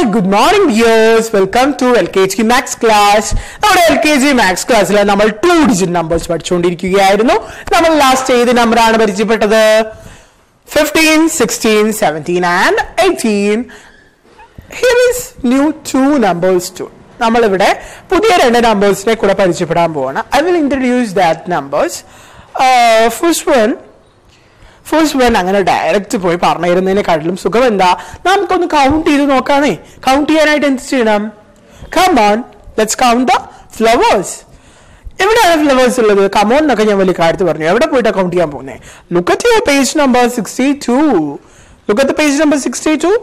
good morning dears welcome to L K G maths class നമ്മുടെ L K G maths ക്ലാസ്സിൽ നമ്മൾ two digit numbers പഠിച്ചുകൊണ്ടിരിക്കുകയായിരുന്നു നമ്മൾ last ഏത് നമ്പറാണ് പരിചയപ്പെട്ടത് fifteen sixteen seventeen and eighteen here is new two numbers two നമ്മളിവിടെ പുതിയ രണ്ട് നമ്പേഴ്സിനെ കൂടെ പരിചയപ്പെടാൻ പോവാണ് I will introduce that numbers first one first one അങ്ങനെ ഡയറക്റ്റ് പോയി പറഞ്ഞു തരുന്നതിനെക്കാട്ടിലും സുഖം എന്താ നമുക്കൊന്ന് കൗണ്ട് ചെയ്ത് നോക്കാന്നേ കൗണ്ട് ചെയ്യാനായിട്ട് എന്ത് ചെയ്യണം come on let's count the flowers എവിടെയാണ് ഫ്ലവേഴ്സ് ഉള്ളത് കമോൺ എന്നൊക്കെ ഞാൻ വലിയ കാര്യത്തിൽ പറഞ്ഞു എവിടെ പോയിട്ടാണ് കൗണ്ട് ചെയ്യാൻ പോകുന്നത് look at your page number sixty two look at page number sixty two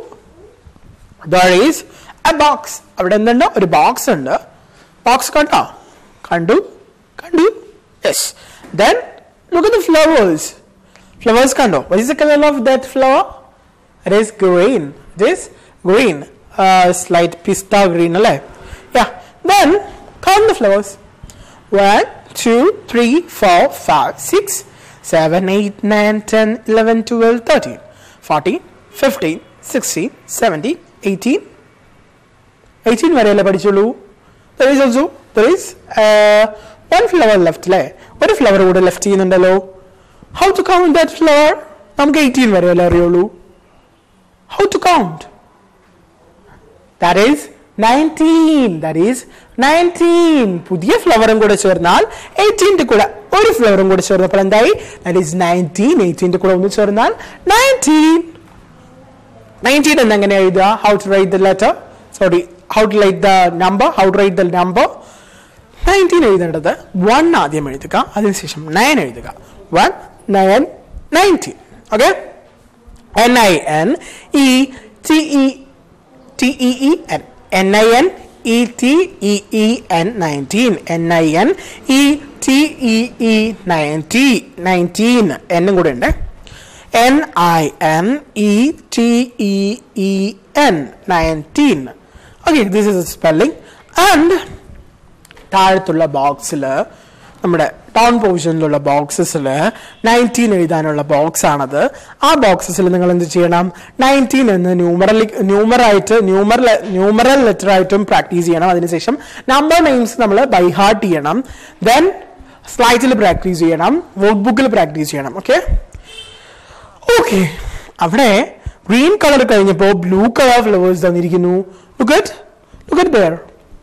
there is a box അവിടെ എന്തുണ്ട് ഒരു ബോക്സ് ഉണ്ട് ബോക്സ് കണ്ടോ കണ്ടു കണ്ടു yes then look at flowers flowers kando what is the color of that flower it is green it is green uh, slight pista green alle yeah then count the flowers one two three four five six seven eight nine ten eleven twelve thirteen fourteen fifteen sixteen seventeen eighteen 18 വരെയല്ലേ പഠിച്ചുള്ളൂ there is also there is uh, one flower left അല്ലേ ഒരു flower കൂടെ left ചെയ്യുന്നുണ്ടല്ലോ how to count that flower നമുക്ക് eighteen വരെയല്ലേ അറിയുള്ളൂ how to count that is nineteen that is nineteen പുതിയ ഫ്ലവറും കൂടെ ചേർന്നാൽ എയ്റ്റീൻ്റെ കൂടെ ഒരു ഫ്ലവറും കൂടെ ചേർന്നപ്പോൾ എന്തായി ദാറ്റ് ഈസ് നയൻറ്റീൻ എയ്റ്റീൻ്റെ കൂടെ ഒന്ന് ചേർന്നാൽ നയൻറ്റീൻ നയൻറ്റീൻ എന്നെങ്ങനെ എഴുതുക how to write the letter sorry how to write the number how to write the number nineteen എഴുതേണ്ടത് വൺ ആദ്യം എഴുതുക അതിനുശേഷം നയൻ എഴുതുക one nine nineteen okay N I N E T E T E E N N I N E T E E N nineteen N I N E T E E ninety nineteen എന്നും കൂടെ ഉണ്ട് N I N E T E E N nineteen okay this is spelling and താഴത്തുള്ള ബോക്സിൽ നമ്മുടെ down പൊസിഷനിലുള്ള ബോക്സസിൽ nineteen എഴുതാനുള്ള box ആണത് ആ ബോക്സസിൽ നിങ്ങൾ എന്ത് ചെയ്യണം നയൻറ്റീൻ എന്ന് ന്യൂമറലി ന്യൂമറായിട്ട് ന്യൂമറൽ ന്യൂമറൽ ലെറ്റർ ആയിട്ടും പ്രാക്ടീസ് ചെയ്യണം അതിനുശേഷം നമ്പർ നെയിംസ് നമ്മൾ ബൈ ഹാർട്ട് ചെയ്യണം ദെൻ സ്ലൈറ്റിൽ പ്രാക്ടീസ് ചെയ്യണം വോട്ട് ബുക്കിൽ പ്രാക്ടീസ് ചെയ്യണം ഓക്കെ ഓക്കെ അവിടെ ഗ്രീൻ കളർ കഴിഞ്ഞപ്പോൾ ബ്ലൂ കളർ ഫ്ലവേഴ്സ് തന്നിരിക്കുന്നു look at look at there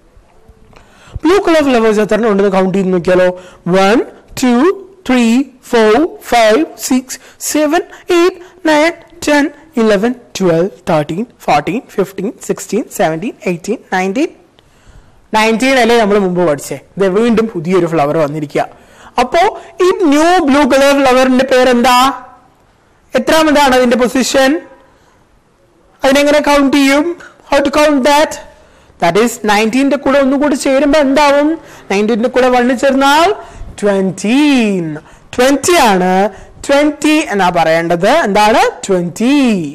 blue colour flowers എത്ര ഉണ്ടെന്ന് കൗണ്ട് ചെയ്ത് നോക്കിയാലോ one two three four five six seven eight nine ten eleven twelve thirteen fourteen fifteen sixteen seventeen eighteen nineteen nineteen അല്ലേ നമ്മൾ മുമ്പ് പഠിച്ചേ ഇത് വീണ്ടും പുതിയൊരു ഫ്ലവർ വന്നിരിക്കുക അപ്പോ ഈ ന്യൂ ബ്ലൂ കളർ ഫ്ലവറിന്റെ പേരെന്താ എത്രാമതാണ് അതിന്റെ പൊസിഷൻ അതിനെങ്ങനെ കൗണ്ട് ചെയ്യും how to count that that is നയൻറ്റീൻ്റെ കൂടെ ഒന്നുകൂടി ചേരുമ്പോൾ എന്താവും നയൻറ്റീൻ്റെ കൂടെ വണ്ണ് ചേർന്നാൽ ട്വന്റീൻ ട്വന്റി ആണ് ട്വന്റി എന്നാ പറയേണ്ടത് എന്താണ് ട്വന്റി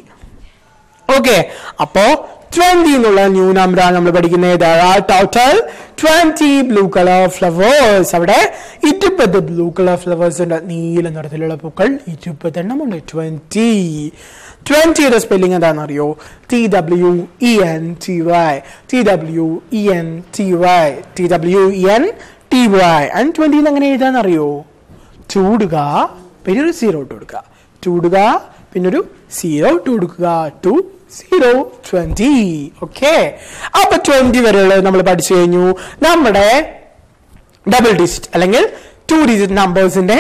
ഓക്കെ അപ്പോ ട്വന്റി എന്നുള്ള ന്യൂ നമ്പറാണ് നമ്മൾ പഠിക്കുന്നത് total twenty blue colour flowers അവിടെ ഇരുപത് ബ്ലൂ കളർ ഫ്ലവേഴ്സ് ഉണ്ട് നീല നിറത്തിലുള്ള പൂക്കൾ ഇരുപതെണ്ണം ഉണ്ട് ട്വന്റി ട്വന്റിയുടെ സ്പെല്ലിംഗ് എന്താണെന്ന് അറിയോ T W E N T Y T W E N T Y T W E N T Y and twenty എങ്ങനെ എഴുതാൻ അറിയോ ചൂടുക പിന്നെ ഒരു സീറോ ഇട്ട് കൊടുക്കുക ചൂടുക പിന്നെ ഒരു സീറോ ഇട്ട് കൊടുക്കുക ടു സീറോ ട്വന്റി ഓക്കെ അപ്പൊ ട്വന്റി വരെയുള്ളത് നമ്മൾ പഠിച്ചു കഴിഞ്ഞു നമ്മുടെ ഡബിൾ ഡിജിറ്റ് അല്ലെങ്കിൽ ടു ഡിജിറ്റ് നമ്പേഴ്സിന്റെ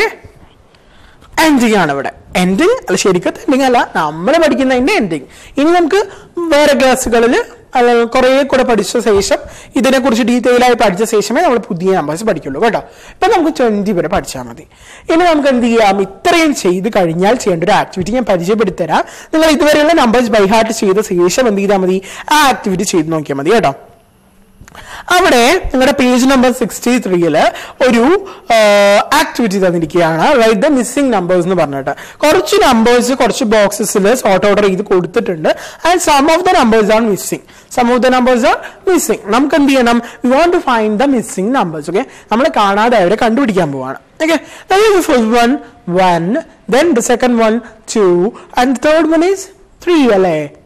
എൻഡിങ് ആണ് ഇവിടെ എൻഡിങ് അല്ല ശരിക്കും എൻഡിങ് അല്ല നമ്മൾ പഠിക്കുന്നതിന്റെ എൻഡിങ് ഇനി നമുക്ക് വേറെ ക്ലാസ്സുകളിൽ കുറെ കൂടെ പഠിച്ച ശേഷം ഇതിനെക്കുറിച്ച് ഡീറ്റെയിൽ ആയി പഠിച്ച ശേഷമേ നമ്മൾ പുതിയ നമ്പേഴ്സ് പഠിക്കുള്ളൂ കേട്ടോ ഇപ്പൊ നമുക്ക് ട്വന്റി വരെ പഠിച്ചാൽ മതി ഇനി നമുക്ക് എന്ത് ചെയ്യാം ഇത്രയും ചെയ്ത് കഴിഞ്ഞാൽ ചെയ്യേണ്ട ഒരു ആക്ടിവിറ്റി ഞാൻ പരിചയപ്പെടുത്തി തരാം നിങ്ങൾ ഇതുവരെയുള്ള നമ്പേഴ്സ് ബൈ ഹാർട്ട് ചെയ്ത ശേഷം എന്ത് ചെയ്താൽ മതി ആ ആക്ടിവിറ്റി ചെയ്ത് നോക്കിയാൽ മതി കേട്ടോ അവിടെ നിങ്ങളുടെ പേജ് നമ്പർ സിക്സ്റ്റി ത്രീയില് ഒരു ആക്ടിവിറ്റി തന്നിരിക്കുകയാണ് റൈറ്റ് ദ മിസ്സിംഗ് നമ്പേഴ്സ് എന്ന് പറഞ്ഞിട്ട് കുറച്ച് നമ്പേഴ്സ് കുറച്ച് ബോക്സസിൽ സോർട്ട് ഓർഡർ ചെയ്ത് കൊടുത്തിട്ടുണ്ട് and some of the numbers are missing some of the numbers are missing നമുക്ക് എന്ത് ചെയ്യണം we want to find the missing numbers okay നമ്മൾ കാണാതെ അവരെ കണ്ടുപിടിക്കാൻ പോവാണ് okay first one one then the second one two and third one is three അല്ലേ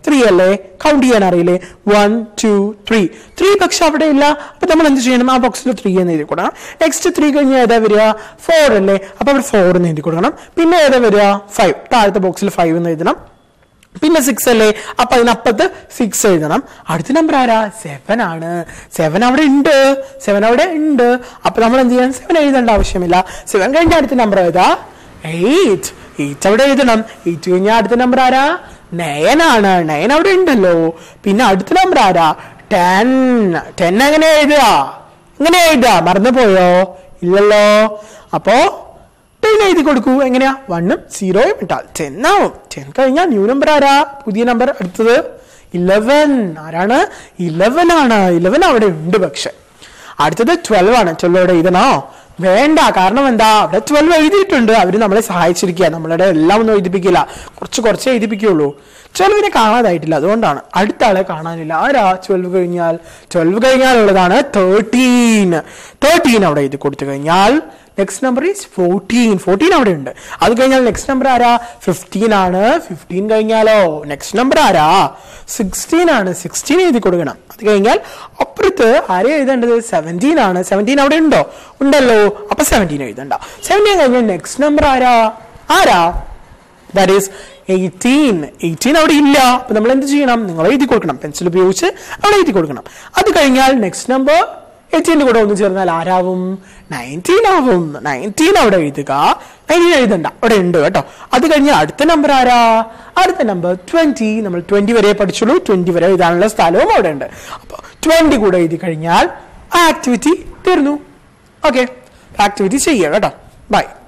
three അല്ലേ കൗണ്ട് ചെയ്യാൻ അറിയില്ലേ വൺ ടു ത്രീ ത്രീ പക്ഷെ അവിടെ ഇല്ല അപ്പൊ നമ്മൾ എന്ത് ചെയ്യണം ആ ബോക്സിൽ ത്രീ എന്ന് എഴുതി കൊടുക്കണം നെക്സ്റ്റ് ത്രീ കഴിഞ്ഞാൽ ഏതാ വരിക ഫോർ അല്ലേ അപ്പൊ അവിടെ ഫോർ എന്ന് എഴുതി കൊടുക്കണം പിന്നെ ഏതാ വരിക ഫൈവ് താഴത്തെ ബോക്സിൽ ഫൈവ് എന്ന് എഴുതണം പിന്നെ സിക്സ് അല്ലേ അപ്പൊ അതിനപ്പുറത്ത് സിക്സ് എഴുതണം അടുത്ത നമ്പർ ആരാ സെവൻ ആണ് സെവൻ അവിടെ ഉണ്ട് സെവൻ അവിടെ ഉണ്ട് അപ്പൊ നമ്മൾ എന്ത് ചെയ്യാൻ സെവൻ എഴുതേണ്ട ആവശ്യമില്ല സെവൻ കഴിഞ്ഞ അടുത്ത നമ്പർ ഏതാ എയ്റ്റ് എയ്റ്റ് അവിടെ എഴുതണം എയ്റ്റ് കഴിഞ്ഞാൽ അടുത്ത നമ്പർ ആരാ നയൻ ആണ് നയൻ അവിടെ ഉണ്ടല്ലോ പിന്നെ അടുത്ത നമ്പർ ആരാ ടെൻ ടെൻ എങ്ങനെ എഴുതുക എങ്ങനെ എഴുതുക മറന്നു പോയോ ഇല്ലല്ലോ അപ്പോ ടെൻ എഴുതി കൊടുക്കൂ എങ്ങനെയാ വണ്ണും സീറോയും ഇട്ടാൽ ടെൻ ആവും ടെൻ കഴിഞ്ഞാൽ ന്യൂ നമ്പർ ആരാ പുതിയ നമ്പർ അടുത്തത് ഇലവൻ ആരാണ് ഇലവൻ ആണ് ഇലവൻ അവിടെ ഉണ്ട് പക്ഷെ അടുത്തത് ട്വൽവ് ആണ് ട്വൽവ് അവിടെ എഴുതണോ വേണ്ട കാരണം എന്താ അവിടെ ട്വൽവ് എഴുതിയിട്ടുണ്ട് അവര് നമ്മളെ സഹായിച്ചിരിക്കുക നമ്മളുടെ എല്ലാം ഒന്നും എഴുതിപ്പിക്കില്ല കുറച്ച് കുറച്ചേ എഴുതിപ്പിക്കുള്ളൂ ട്വൽവിനെ കാണാതായിട്ടില്ല അതുകൊണ്ടാണ് അടുത്ത ആളെ കാണാനില്ല ആരാ ട്വൽവ് കഴിഞ്ഞാൽ ട്വൽവ് കഴിഞ്ഞാൽ ഉള്ളതാണ് തേർട്ടീൻ തേർട്ടീൻ അവിടെ എഴുതി കൊടുത്തു കഴിഞ്ഞാൽ next number is fourteen fourteen അവിടെ ഉണ്ട് അത് കഴിഞ്ഞാൽ നെക്സ്റ്റ് നമ്പർ ആരാ ഫിഫ്റ്റീൻ ആണ് ഫിഫ്റ്റീൻ കഴിഞ്ഞാലോ നെക്സ്റ്റ് നമ്പർ ആരാ സിക്സ്റ്റീൻ ആണ് സിക്സ്റ്റീൻ എഴുതി കൊടുക്കണം അത് കഴിഞ്ഞാൽ അപ്പുറത്ത് ആരെ എഴുതേണ്ടത് സെവൻറ്റീൻ ആണ് സെവൻറ്റീൻ അവിടെ ഉണ്ടോ ഉണ്ടല്ലോ അപ്പൊ സെവൻറ്റീൻ എഴുതണ്ട സെവൻറ്റീൻ കഴിഞ്ഞാൽ നെക്സ്റ്റ് നമ്പർ ആരാ ആരാ ദാറ്റ് ഈസ് എയ്റ്റീൻ എയ്റ്റീൻ അവിടെ ഇല്ല അപ്പൊ നമ്മൾ എന്ത് ചെയ്യണം നിങ്ങൾ എഴുതി കൊടുക്കണം പെൻസിൽ ഉപയോഗിച്ച് അവിടെ എഴുതി കൊടുക്കണം അത് കഴിഞ്ഞാൽ നെക്സ്റ്റ് നമ്പർ എയ്റ്റീൻ്റെ കൂടെ ഒന്ന് ചേർന്നാൽ ആരാവും നയൻറ്റീൻ ആവും നയൻറ്റീൻ അവിടെ എഴുതുക നയൻറ്റീൻ എഴുതണ്ട അവിടെ ഉണ്ട് കേട്ടോ അത് കഴിഞ്ഞ് അടുത്ത നമ്പർ ആരാ അടുത്ത നമ്പർ ട്വന്റി നമ്മൾ ട്വന്റി വരെ പഠിച്ചുള്ളൂ ട്വന്റി വരെ എഴുതാനുള്ള സ്ഥലവും അവിടെ ഉണ്ട് അപ്പൊ ട്വന്റി കൂടെ എഴുതി കഴിഞ്ഞാൽ ആ ആക്ടിവിറ്റി തീർന്നു ഓക്കെ ആക്ടിവിറ്റി ചെയ്യുക കേട്ടോ ബൈ